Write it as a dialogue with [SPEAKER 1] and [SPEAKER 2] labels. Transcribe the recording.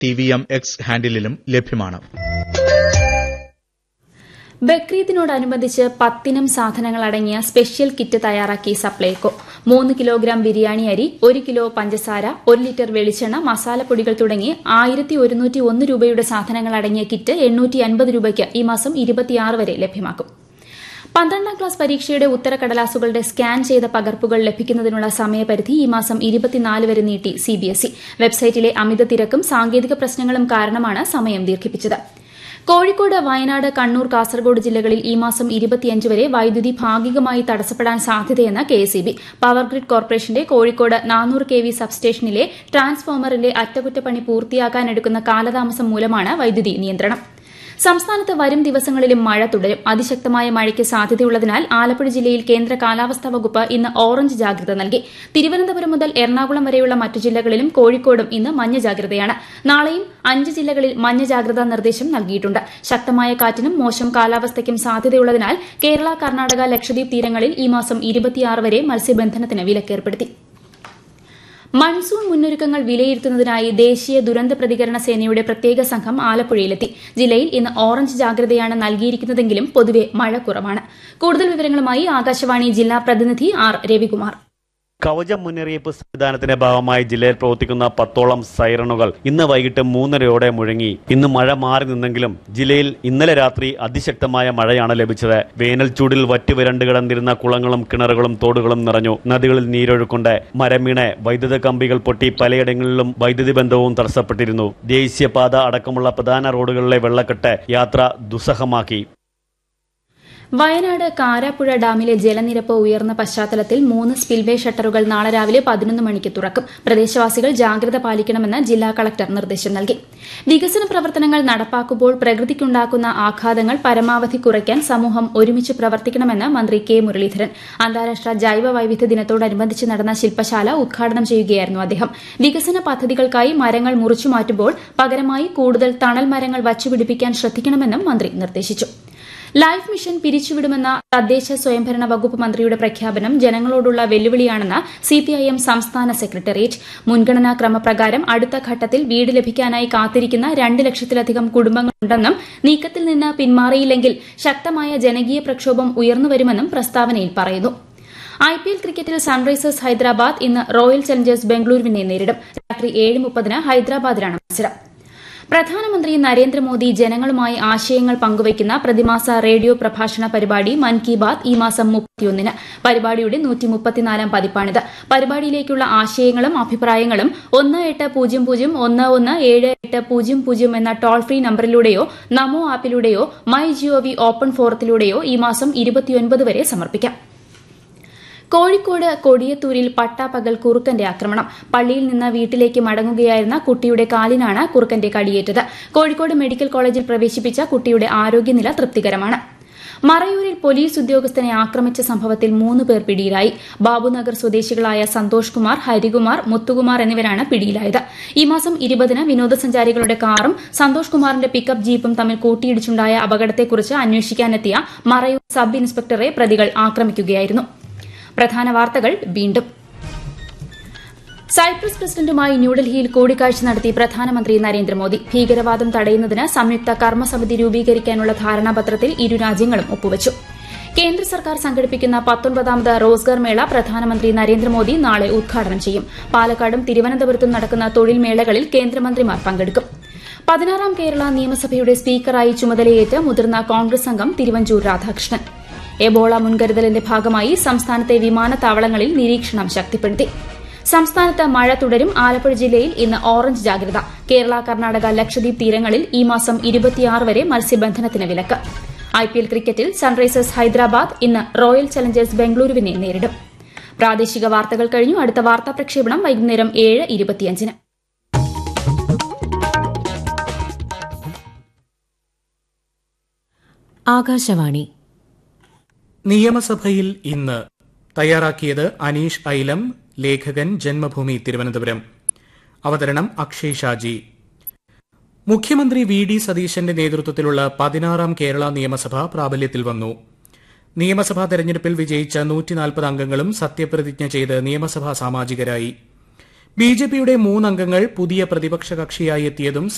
[SPEAKER 1] T V M X ഹാൻഡിലും ലഭ്യമാണ്
[SPEAKER 2] ബക്രീദിനോടനുബന്ധിച്ച് പത്തിനം സാധനങ്ങൾ അടങ്ങിയ സ്പെഷ്യൽ കിറ്റ് തയ്യാറാക്കി സപ്ലൈകോ മൂന്ന് കിലോഗ്രാം ബിരിയാണി അരി ഒരു കിലോ പഞ്ചസാര ഒരു ലിറ്റർ വെളിച്ചെണ്ണ മസാലപ്പൊടികൾ തുടങ്ങി ആയിരത്തി ഒരുന്നൂറ്റി ഒന്ന് രൂപയുടെ സാധനങ്ങൾ അടങ്ങിയ കിറ്റ് എണ്ണൂറ്റി അൻപത് രൂപയ്ക്ക് ഈ മാസം ഇരുപത്തിയാറ് വരെ ലഭ്യമാക്കും പന്ത്രണ്ടാം ക്ലാസ് പരീക്ഷയുടെ ഉത്തരക്കടലാസുകളുടെ സ്കാൻ ചെയ്ത പകർപ്പുകൾ ലഭിക്കുന്നതിനുള്ള സമയപരിധി ഈ മാസം ഇരുപത്തിനാല് വരെ നീട്ടി സിബിഎസ്ഇ വെബ്സൈറ്റിലെ അമിത തിരക്കും സാങ്കേതിക പ്രശ്നങ്ങളും കാരണമാണ് സമയം ദീർഘിപ്പിച്ചത് കോഴിക്കോട് വയനാട് കണ്ണൂർ കാസർഗോഡ് ജില്ലകളിൽ ഈ മാസം ഇരുപത്തിയഞ്ച് വരെ വൈദ്യുതി ഭാഗികമായി തടസ്സപ്പെടാൻ സാധ്യതയെന്ന് കെഎസ്ഇബി പവർ ഗ്രിഡ് കോർപ്പറേഷന്റെ കോഴിക്കോട് നാനൂറ് കെ വി സബ്സ്റ്റേഷനിലെ ട്രാൻസ്ഫോമറിന്റെ അറ്റകുറ്റപ്പണി പൂർത്തിയാക്കാനെടുക്കുന്ന കാലതാമസം മൂലമാണ് വൈദ്യുതി നിയന്ത്രണം സംസ്ഥാനത്ത് വരും ദിവസങ്ങളിലും മഴ തുടരും അതിശക്തമായ മഴയ്ക്ക് സാധ്യതയുള്ളതിനാൽ ആലപ്പുഴ ജില്ലയിൽ കേന്ദ്ര കാലാവസ്ഥാ വകുപ്പ് ഇന്ന് ഓറഞ്ച് ജാഗ്രത നൽകി തിരുവനന്തപുരം മുതൽ എറണാകുളം വരെയുള്ള മറ്റു ജില്ലകളിലും കോഴിക്കോടും ഇന്ന് മഞ്ഞ ജാഗ്രതയാണ് നാളെയും അഞ്ച് ജില്ലകളിൽ മഞ്ഞ ജാഗ്രതാ നിർദ്ദേശം നൽകിയിട്ടുണ്ട് ശക്തമായ കാറ്റിനും മോശം കാലാവസ്ഥയ്ക്കും സാധ്യതയുള്ളതിനാൽ കേരള കർണാടക ലക്ഷദ്വീപ് തീരങ്ങളിൽ ഈ മാസം ഇരുപത്തിയാറ് വരെ മത്സ്യബന്ധനത്തിന് വിലക്കേർപ്പെടുത്തി മൺസൂൺ മുന്നൊരുക്കങ്ങൾ വിലയിരുത്തുന്നതിനായി ദേശീയ ദുരന്ത പ്രതികരണ സേനയുടെ പ്രത്യേക സംഘം ആലപ്പുഴയിലെത്തി ജില്ലയിൽ ഇന്ന് ഓറഞ്ച് ജാഗ്രതയാണ് നൽകിയിരിക്കുന്നതെങ്കിലും പൊതുവെ മഴ കുറവാണ് കൂടുതൽ വിവരങ്ങളുമായി ആകാശവാണി ജില്ലാ പ്രതിനിധി ആർ രവികുമാർ
[SPEAKER 3] കവചം മുന്നറിയിപ്പ് സംവിധാനത്തിന്റെ ഭാഗമായി ജില്ലയിൽ പ്രവർത്തിക്കുന്ന പത്തോളം സൈറണുകൾ ഇന്ന് വൈകിട്ട് മൂന്നരയോടെ മുഴങ്ങി ഇന്ന് മഴ മാറി നിന്നെങ്കിലും ജില്ലയിൽ ഇന്നലെ രാത്രി അതിശക്തമായ മഴയാണ് ലഭിച്ചത് വേനൽ ചൂടിൽ വറ്റുവരണ്ട് കിടന്നിരുന്ന കുളങ്ങളും കിണറുകളും തോടുകളും നിറഞ്ഞു നദികളിൽ നീരൊഴുക്കുണ്ട് മരം വീണ് വൈദ്യുത കമ്പികൾ പൊട്ടി പലയിടങ്ങളിലും വൈദ്യുതി ബന്ധവും തടസ്സപ്പെട്ടിരുന്നു ദേശീയപാത അടക്കമുള്ള പ്രധാന റോഡുകളിലെ വെള്ളക്കെട്ട് യാത്ര ദുസ്സഹമാക്കി
[SPEAKER 2] വയനാട് കാരാപ്പുഴ ഡാമിലെ ജലനിരപ്പ് ഉയർന്ന പശ്ചാത്തലത്തിൽ മൂന്ന് സ്പിൽവേ ഷട്ടറുകൾ നാളെ രാവിലെ പതിനൊന്ന് മണിക്ക് തുറക്കും പ്രദേശവാസികൾ ജാഗ്രത പാലിക്കണമെന്ന് ജില്ലാ കളക്ടർ നിർദ്ദേശം നൽകി വികസന പ്രവർത്തനങ്ങൾ നടപ്പാക്കുമ്പോൾ പ്രകൃതിക്കുണ്ടാക്കുന്ന ആഘാതങ്ങൾ പരമാവധി കുറയ്ക്കാൻ സമൂഹം ഒരുമിച്ച് പ്രവർത്തിക്കണമെന്ന് മന്ത്രി കെ മുരളീധരൻ അന്താരാഷ്ട്ര ജൈവ വൈവിധ്യ ദിനത്തോടനുബന്ധിച്ച് നടന്ന ശില്പശാല ഉദ്ഘാടനം ചെയ്യുകയായിരുന്നു അദ്ദേഹം വികസന പദ്ധതികൾക്കായി മരങ്ങൾ മുറിച്ചുമാറ്റുമ്പോൾ പകരമായി കൂടുതൽ തണൽ മരങ്ങൾ വച്ചുപിടിപ്പിക്കാൻ ശ്രദ്ധിക്കണമെന്നും മന്ത്രി നിർദ്ദേശിച്ചു ലൈഫ് മിഷൻ പിരിച്ചുവിടുമെന്ന തദ്ദേശ സ്വയംഭരണ വകുപ്പ് മന്ത്രിയുടെ പ്രഖ്യാപനം ജനങ്ങളോടുള്ള വെല്ലുവിളിയാണെന്ന് സിപിഐഎം സംസ്ഥാന സെക്രട്ടേറിയറ്റ് മുൻഗണനാ ക്രമപ്രകാരം അടുത്ത ഘട്ടത്തിൽ വീട് ലഭിക്കാനായി കാത്തിരിക്കുന്ന രണ്ട് ലക്ഷത്തിലധികം കുടുംബങ്ങളുണ്ടെന്നും നീക്കത്തിൽ നിന്ന് പിന്മാറിയില്ലെങ്കിൽ ശക്തമായ ജനകീയ പ്രക്ഷോഭം ഉയർന്നുവരുമെന്നും പ്രസ്താവനയിൽ പറയുന്നു ഐപിഎൽ ക്രിക്കറ്റിൽ സൺറൈസേഴ്സ് ഹൈദരാബാദ് ഇന്ന് റോയൽ ചലഞ്ചേഴ്സ് ബംഗളൂരുവിനെ നേരിടും രാത്രി ഏഴ് മുപ്പതിന് ഹൈദരാബാദിലാണ് മത്സരം പ്രധാനമന്ത്രി നരേന്ദ്രമോദി ജനങ്ങളുമായി ആശയങ്ങൾ പങ്കുവയ്ക്കുന്ന പ്രതിമാസ റേഡിയോ പ്രഭാഷണ പരിപാടി മൻ കി ബാത് ഈ മാസം മുപ്പത്തിയൊന്നിന് പരിപാടിയുടെ നൂറ്റിമുപ്പത്തിനാലാം പതിപ്പാണിത് പരിപാടിയിലേക്കുള്ള ആശയങ്ങളും അഭിപ്രായങ്ങളും ഒന്ന് എട്ട് പൂജ്യം പൂജ്യം ഒന്ന് ഒന്ന് ഏഴ് എട്ട് പൂജ്യം പൂജ്യം എന്ന ടോൾ ഫ്രീ നമ്പറിലൂടെയോ നമോ ആപ്പിലൂടെയോ മൈ ജിഒവി ഓപ്പൺ ഫോറത്തിലൂടെയോ ഈ മാസം ഇരുപത്തിയൊൻപത് വരെ സമർപ്പിക്കാം കോഴിക്കോട് കൊടിയത്തൂരിൽ പട്ടാപ്പകൽ കുറുക്കന്റെ ആക്രമണം പള്ളിയിൽ നിന്ന് വീട്ടിലേക്ക് മടങ്ങുകയായിരുന്ന കുട്ടിയുടെ കാലിനാണ് കുറുക്കന്റെ കടിയേറ്റത് കോഴിക്കോട് മെഡിക്കൽ കോളേജിൽ പ്രവേശിപ്പിച്ച കുട്ടിയുടെ ആരോഗ്യനില തൃപ്തികരമാണ് മറയൂരിൽ പോലീസ് ഉദ്യോഗസ്ഥനെ ആക്രമിച്ച സംഭവത്തിൽ മൂന്ന് പേർ പിടിയിലായി ബാബുനഗർ സ്വദേശികളായ സന്തോഷ് കുമാർ ഹരികുമാർ മുത്തുകുമാർ എന്നിവരാണ് പിടിയിലായത് ഈ മാസം ഇരുപതിന് വിനോദസഞ്ചാരികളുടെ കാറും സന്തോഷ് കുമാറിന്റെ പിക്കപ്പ് ജീപ്പും തമ്മിൽ കൂട്ടിയിടിച്ചുണ്ടായ അപകടത്തെക്കുറിച്ച് അന്വേഷിക്കാനെത്തിയ മറയൂർ സബ് ഇൻസ്പെക്ടറെ പ്രതികൾ ആക്രമിക്കുകയായിരുന്നു പ്രധാന വാർത്തകൾ വീണ്ടും സൈപ്രസ് പ്രസിഡന്റുമായി ന്യൂഡൽഹിയിൽ കൂടിക്കാഴ്ച നടത്തി പ്രധാനമന്ത്രി നരേന്ദ്രമോദി ഭീകരവാദം തടയുന്നതിന് സംയുക്ത കർമ്മസമിതി രൂപീകരിക്കാനുള്ള ധാരണാപത്രത്തിൽ ഇരു രാജ്യങ്ങളും ഒപ്പുവച്ചു കേന്ദ്ര സർക്കാർ സംഘടിപ്പിക്കുന്ന പത്തൊൻപതാമത് റോസ്ഗാർ മേള പ്രധാനമന്ത്രി നരേന്ദ്രമോദി നാളെ ഉദ്ഘാടനം ചെയ്യും പാലക്കാടും തിരുവനന്തപുരത്തും നടക്കുന്ന തൊഴിൽ മേളകളിൽ കേന്ദ്രമന്ത്രിമാർ പങ്കെടുക്കും പതിനാറാം കേരള നിയമസഭയുടെ സ്പീക്കറായി ചുമതലയേറ്റ് മുതിർന്ന കോൺഗ്രസ് അംഗം തിരുവഞ്ചൂർ രാധാകൃഷ്ണൻ എബോള മുൻകരുതലിന്റെ ഭാഗമായി സംസ്ഥാനത്തെ വിമാനത്താവളങ്ങളിൽ നിരീക്ഷണം ശക്തിപ്പെടുത്തി സംസ്ഥാനത്ത് മഴ തുടരും ആലപ്പുഴ ജില്ലയിൽ ഇന്ന് ഓറഞ്ച് ജാഗ്രത കേരള കർണാടക ലക്ഷദ്വീപ് തീരങ്ങളിൽ ഈ മാസം ഇരുപത്തിയാറ് വരെ മത്സ്യബന്ധനത്തിന് വിലക്ക് ഐപിഎൽ ക്രിക്കറ്റിൽ സൺറൈസേഴ്സ് ഹൈദരാബാദ് ഇന്ന് റോയൽ ചലഞ്ചേഴ്സ് ബംഗളൂരുവിനെ നേരിടും പ്രാദേശിക വാർത്തകൾ കഴിഞ്ഞു അടുത്ത വാർത്താ പ്രക്ഷേപണം വൈകുന്നേരം ഏഴ് ഇരുപത്തിയഞ്ചിന്
[SPEAKER 4] ആകാശവാണി
[SPEAKER 5] നിയമസഭയിൽ ഇന്ന് തയ്യാറാക്കിയത് അനീഷ് ഐലം ലേഖകൻ ജന്മഭൂമി തിരുവനന്തപുരം അവതരണം അക്ഷയ് ഷാജി മുഖ്യമന്ത്രി വി ഡി സതീശന്റെ നേതൃത്വത്തിലുള്ള പതിനാറാം കേരള നിയമസഭ പ്രാബല്യത്തിൽ വന്നു നിയമസഭാ തെരഞ്ഞെടുപ്പിൽ വിജയിച്ച നൂറ്റിനാൽപ്പത് അംഗങ്ങളും സത്യപ്രതിജ്ഞ ചെയ്ത് നിയമസഭാ സാമാജികരായി ബി ജെ പിയുടെ മൂന്നംഗങ്ങൾ പുതിയ പ്രതിപക്ഷ കക്ഷിയായി എത്തിയതും